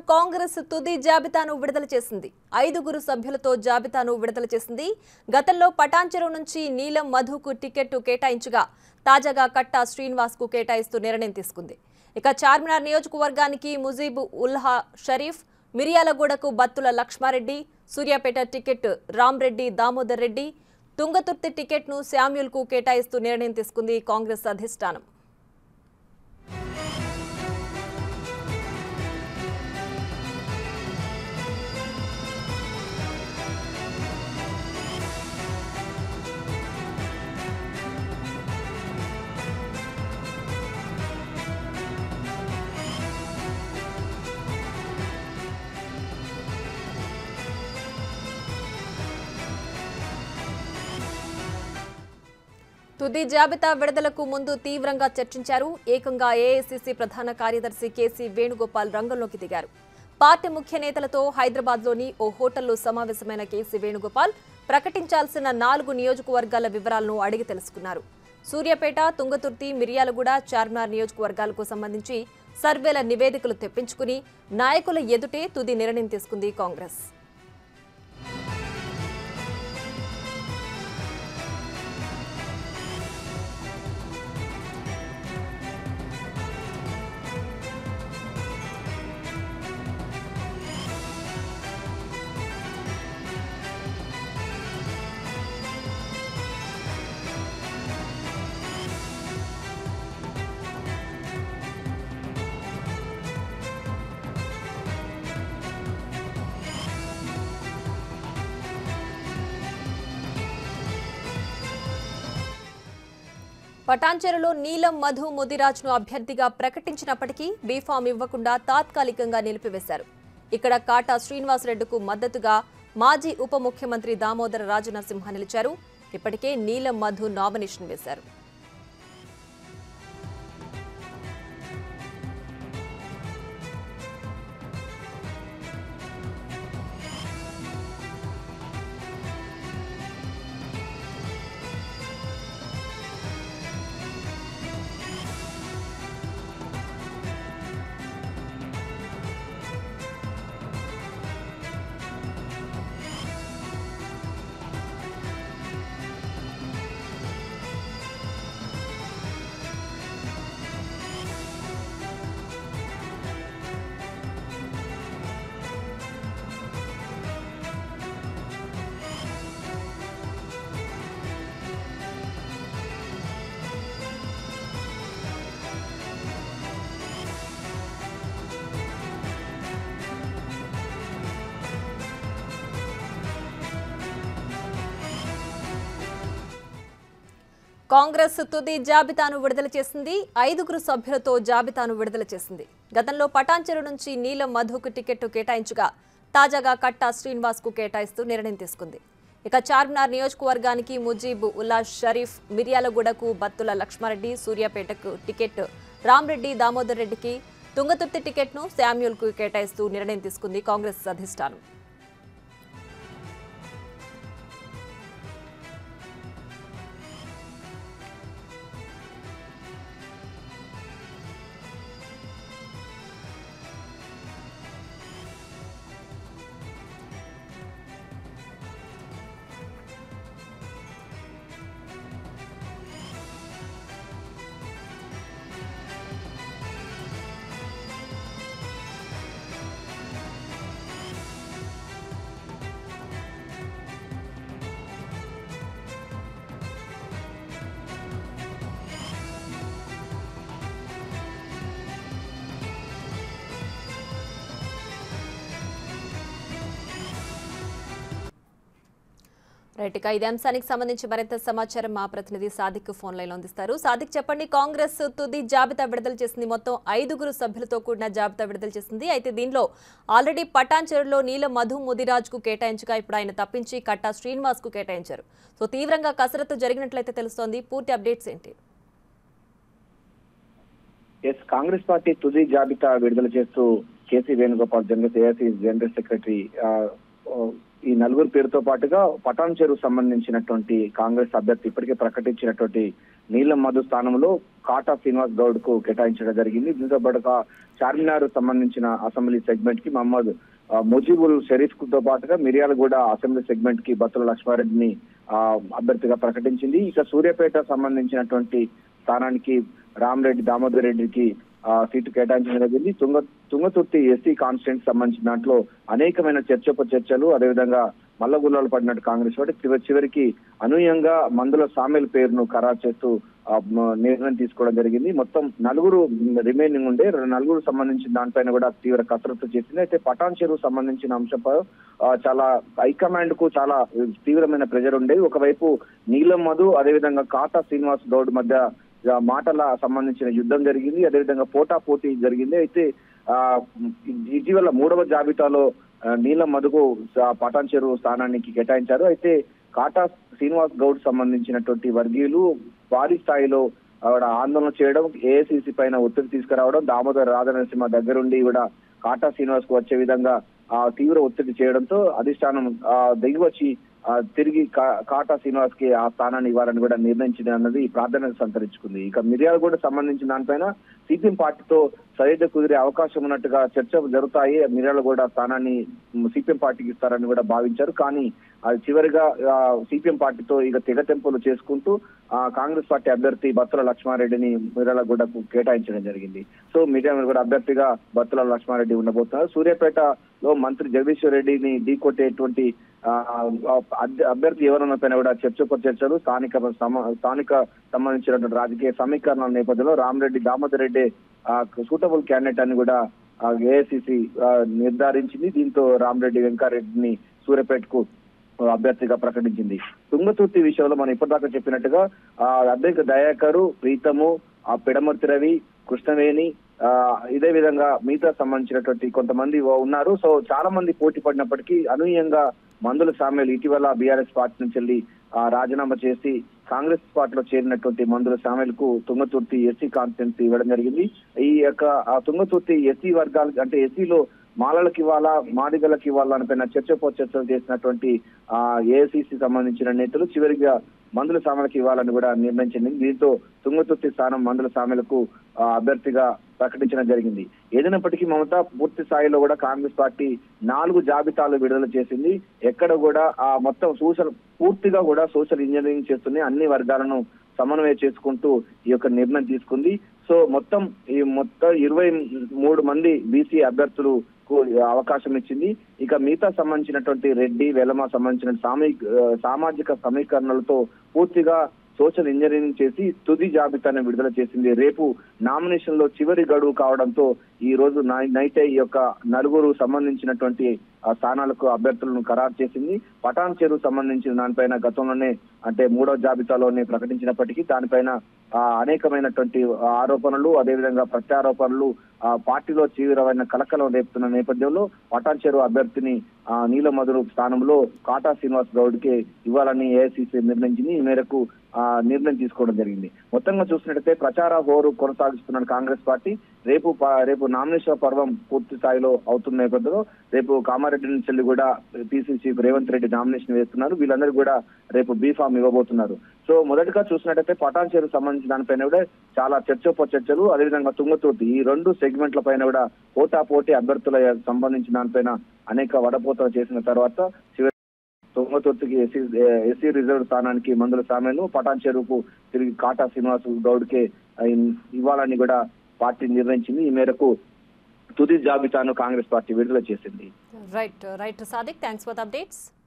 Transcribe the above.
కాంగ్రెస్ తుది జాబితాను విడుదల చేసింది ఐదుగురు సభ్యులతో జాబితాను విడుదల చేసింది గతంలో పటాన్చెరు నుంచి నీలం మధుకు టికెట్ కేటాయించగా తాజాగా కట్టా శ్రీనివాస్ కు కేటాయిస్తూ నిర్ణయం తీసుకుంది ఇక చార్మినార్ నియోజకవర్గానికి ముజీబ్ ఉల్హా షరీఫ్ మిర్యాలగూడకు బత్తుల లక్ష్మారెడ్డి సూర్యాపేట టికెట్ రామ్రెడ్డి దామోదర్ రెడ్డి తుంగతుర్తి టికెట్ను శామ్యుల్కు కేటాయిస్తూ నిర్ణయం తీసుకుంది కాంగ్రెస్ అధిష్టానం తుది జాబితా విడుదలకు ముందు తీవ్రంగా చర్చించారు ఏకంగా ఏఐసిసి ప్రధాన కార్యదర్శి కేసీ వేణుగోపాల్ రంగంలోకి దిగారు పార్టీ ముఖ్య నేతలతో హైదరాబాద్లోని ఓ హోటల్లో సమావేశమైన కేసీ వేణుగోపాల్ ప్రకటించాల్సిన నాలుగు నియోజకవర్గాల వివరాలను అడిగి తెలుసుకున్నారు సూర్యాపేట తుంగతుర్తి మిర్యాలగూడ చార్మినార్ నియోజకవర్గాలకు సంబంధించి సర్వేల నివేదికలు తెప్పించుకుని నాయకుల ఎదుటే తుది నిర్ణయం తీసుకుంది కాంగ్రెస్ పటాన్చెరులో నీలం మధు ముదిరాజ్ను అభ్యర్థిగా ప్రకటించినప్పటికీ బీఫామ్ ఇవ్వకుండా తాత్కాలికంగా నిలిపివేశారు ఇక్కడ కాటా శ్రీనివాసరెడ్డికు మద్దతుగా మాజీ ఉప ముఖ్యమంత్రి దామోదర రాజనరసింహ నిలిచారు ఇప్పటికే నీలం మధు నామినేషన్ వేశారు కాంగ్రెస్ తుది జాబితాను విడుదల చేసింది ఐదుగురు సభ్యులతో జాబితాను విడుదల చేసింది గతంలో పటాన్చెరు నుంచి నీలం మధుకు టికెట్ కేటాయించగా తాజాగా కట్టా శ్రీనివాస్ కు కేటాయిస్తూ నిర్ణయం తీసుకుంది ఇక చార్మినార్ నియోజకవర్గానికి ముజీబ్ ఉల్లా షరీఫ్ మిర్యాలగూడకు బత్తుల లక్ష్మారెడ్డి సూర్యాపేటకు టికెట్ రామ్రెడ్డి దామోదర్ రెడ్డికి తుంగతుర్తి టికెట్ను శామ్యూల్కు కేటాయిస్తూ నిర్ణయం తీసుకుంది కాంగ్రెస్ అధిష్టానం రైట్ ఇక ఇదే అంశానికి సంబంధించి మరింత సమాచారం మా ప్రతినిధి సాదిక్ ఫోన్ లైన్ అందిస్తారు సాదిక్ చెప్పండి కాంగ్రెస్ తుది జాబితా విడుదల చేసింది మొత్తం ఐదుగురు సభ్యులతో కూడిన జాబితా విడుదల చేసింది అయితే దీనిలో ఆల్రెడీ పటాన్చెరులో నీల మధు ముదిరాజ్ కు కేటాయించగా ఇప్పుడు ఆయన తప్పించి కట్టా శ్రీనివాస్ కు కేటాయించారు సో తీవ్రంగా కసరత్తు జరిగినట్లయితే తెలుస్తోంది పూర్తి అప్డేట్స్ ఏంటి ఎస్ కాంగ్రెస్ పార్టీ తుది జాబితా విడుదల చేస్తూ KC Venugopal general AIC general secretary ఆ, ఓ, ఈ నలుగురు పేరుతో పాటుగా పటాన్ చెరువు సంబంధించినటువంటి కాంగ్రెస్ అభ్యర్థి ఇప్పటికే ప్రకటించినటువంటి నీలం మధు స్థానంలో కాటా శ్రీనివాస్ గౌడ్ కు కేటాయించడం జరిగింది దీంతో పాటుగా చార్మినార్ సంబంధించిన అసెంబ్లీ సెగ్మెంట్ కి మహమ్మద్ ఆ, ముజీబుల్ షరీఫ్ తో పాటుగా మిర్యాలగూడ అసెంబ్లీ సెగ్మెంట్ కి బత్తుల లక్ష్మారెడ్డిని ఆ, అభ్యర్థిగా ప్రకటించింది ఇక సూర్యాపేట సంబంధించినటువంటి స్థానానికి రామరెడ్డి దామోదర్ రెడ్డికి ఆ, సీటు కేటాయించడం జరిగింది తుంగ తుంగతుర్తి ఎస్సీ కాన్స్టిట్యూన్స్ సంబంధించిన దాంట్లో అనేకమైన చర్చోప చర్చలు అదేవిధంగా మల్లగుల్లాలు పడినట్టు కాంగ్రెస్ పార్టీ చివరి చివరికి అనూహ్యంగా మందుల సామెల్ పేరును ఖరారు చేస్తూ ఆ, మ- నిర్ణయం తీసుకోవడం జరిగింది మొత్తం నలుగురు రిమైనింగ్ ఉండే నలుగురు సంబంధించిన దానిపైన కూడా తీవ్ర కసరత్తు చేసింది అయితే పటాన్ చెరువు సంబంధించిన అంశంపై ఆ, చాలా హైకమాండ్ కు చాలా తీవ్రమైన ప్రెజర్ ఉండేది ఒకవైపు నీలం మధు అదేవిధంగా కాటా శ్రీనివాస్ గౌడ్ మధ్య ఆ, మాటల సంబంధించిన యుద్ధం జరిగింది అదేవిధంగా పోటా పోటీ జరిగింది అయితే ఆ ఇటీవల మూడవ జాబితాలో ఆ, నీలం మధుకు స- పటాన్ చెరువు స్థానానికి కేటాయించారు అయితే కాటా శ్రీనివాస్ గౌడ్ సంబంధించినటువంటి వర్గీయులు భారీ స్థాయిలో ఆవిడ ఆందోళన చేయడం ఏఐసిసి పైన ఒత్తిడి తీసుకురావడం దామోదర్ రాధనరసింహ దగ్గరుండి కూడా కాటా శ్రీనివాస్ కు వచ్చే విధంగా ఆ తీవ్ర ఒత్తిడి చేయడంతో అధిష్టానం ఆ దిగి వచ్చి ఆ, తిరిగి కా- కాటా శ్రీనివాస్ కి ఆ స్థానాన్ని ఇవ్వాలని కూడా నిర్ణయించింది అన్నది ప్రాధాన్యత సంతరించుకుంది ఇక మిర్యాల కూడా సంబంధించిన దానిపైన సిపిఎం పార్టీతో సరిహద్దు కుదిరే అవకాశం ఉన్నట్టుగా చర్చలు జరుగుతాయి మిర్యాల కూడా స్థానాన్ని సిపిఎం పార్టీకి ఇస్తారని కూడా భావించారు కానీ అది చివరిగా సిపిఎం పార్టీతో ఇక తెగతెంపులు చేసుకుంటూ ఆ కాంగ్రెస్ పార్టీ అభ్యర్థి బత్తుల లక్ష్మారెడ్డిని మిర్యాలగూడకు కేటాయించడం జరిగింది సో మిర్యాల కూడా అభ్యర్థిగా బత్తుల లక్ష్మారెడ్డి ఉండబోతున్నారు సూర్యాపేటలో మంత్రి జగదీశ్వర్ రెడ్డిని ఢీకొట్టేటువంటి ఆ, ఆ, అభ్య- అభ్యర్థి ఎవరన్న పైన కూడా చర్చకు చర్చలు స్థానిక సమ- స్థానిక సంబంధించినటువంటి రాజకీయ సమీకరణల నేపథ్యంలో రామరెడ్డి దామోదర్ రెడ్డి సూటబుల్ క్యాండిడేట్ అని కూడా ఏఐసిసి నిర్ధారించింది దీంతో రామరెడ్డి వెంకారెడ్డిని సూర్యాపేటకు అభ్యర్థిగా ప్రకటించింది తుంగతుర్తి విషయంలో మనం ఇప్పటిదాకా చెప్పినట్టుగా ఆ అద్దెక దయాకరు ప్రీతము ఆ పిడమర్తి రవి కృష్ణవేణి ఆ ఇదే విధంగా మిగతా సంబంధించినటువంటి కొంతమంది ఉన్నారు సో చాలా మంది పోటీ పడినప్పటికీ అనూహ్యంగా మందుల సామ్యాలు ఇటీవల బీఆర్ఎస్ పార్టీ నుంచి వెళ్ళి ఆ, రాజీనామా చేసి కాంగ్రెస్ పార్టీలో చేరినటువంటి మందుల సామెలకు తుంగతుర్తి ఎస్సీ కాన్ఫరెన్స్ ఇవ్వడం జరిగింది ఈ యొక్క ఆ తుంగతుర్తి ఎస్సీ వర్గాలు అంటే ఎస్సీలో మాలలకు ఇవ్వాలా మాదిగలకు ఇవ్వాలా అనిపైన చర్చ చర్చలు చేసినటువంటి ఆ ఏఐసిసి సంబంధించిన నేతలు చివరిగా మందుల సామెలకు ఇవ్వాలని కూడా నిర్ణయించింది దీంతో తుంగతుర్తి స్థానం మందుల సామెలకు ఆ, అభ్యర్థిగా ప్రకటించడం జరిగింది ఏదైనప్పటికీ మమత పూర్తి స్థాయిలో కూడా కాంగ్రెస్ పార్టీ నాలుగు జాబితాలు విడుదల చేసింది ఎక్కడ కూడా ఆ మొత్తం సోషల్ పూర్తిగా కూడా సోషల్ ఇంజనీరింగ్ చేస్తుంది అన్ని వర్గాలను సమన్వయం చేసుకుంటూ ఈ యొక్క నిర్ణయం తీసుకుంది సో మొత్తం ఈ మొత్తం ఇరవై మూడు మంది బీసీ అభ్యర్థులకు అవకాశం ఇచ్చింది ఇక మిగతా సంబంధించినటువంటి రెడ్డి వెలమ సంబంధించిన సామూహిక ఆ, సామాజిక సమీకరణలతో పూర్తిగా సోషల్ ఇంజనీరింగ్ చేసి తుది జాబితాను విడుదల చేసింది రేపు నామినేషన్ లో చివరి గడువు కావడంతో ఈ రోజు నై- నైటే ఈ యొక్క నలుగురు సంబంధించినటువంటి ఆ స్థానాలకు అభ్యర్థులను ఖరారు చేసింది పటాన్ చెరువు సంబంధించిన దానిపైన గతంలోనే అంటే మూడో జాబితాలోనే ప్రకటించినప్పటికీ దానిపైన ఆ, అనేకమైనటువంటి ఆరోపణలు అదేవిధంగా ప్రత్యారోపణలు ఆ పార్టీలో తీవ్రమైన కలకలం రేపుతున్న నేపథ్యంలో పటాన్ చెరువు అభ్యర్థిని ఆ, నీలమధురు స్థానంలో కాటా శ్రీనివాస్ గౌడ్ కి ఇవ్వాలని ఏఐసిసి నిర్ణయించింది ఈ మేరకు ఆ నిర్ణయం తీసుకోవడం జరిగింది మొత్తంగా చూసినట్టయితే ప్రచార హోరు కొనసాగిస్తున్న కాంగ్రెస్ పార్టీ రేపు ప- రేపు నామినేషన్ పర్వం పూర్తి స్థాయిలో అవుతున్న నేపథ్యంలో రేపు కామారెడ్డి నుంచి వెళ్ళి కూడా పిసిసి రేవంత్ రెడ్డి నామినేషన్ వేస్తున్నారు వీళ్ళందరూ కూడా రేపు బీఫామ్ ఇవ్వబోతున్నారు సో మొదటగా చూసినట్టయితే పటాన్ చెరువు సంబంధించిన దానిపైన కూడా చాలా చర్చోప చర్చలు అదేవిధంగా తుంగతోటి ఈ రెండు సెగ్మెంట్ల పైన కూడా పోటా పోటీ అభ్యర్థుల సంబంధించిన దానిపైన అనేక వడపోతలు చేసిన తర్వాత చివరి తుంగతుర్తికి ఎస్సీ ఎస్సీ రిజర్వ్ స్థానానికి మందుల సామెను పటాన్ చెరువుకు తిరిగి కాటా శ్రీనివాస్ గౌడ్కే ఇవ్వాలని కూడా పార్టీ నిర్ణయించింది ఈ మేరకు తుది జాబితాను కాంగ్రెస్ పార్టీ విడుదల చేసింది right right Sadiq thanks for the updates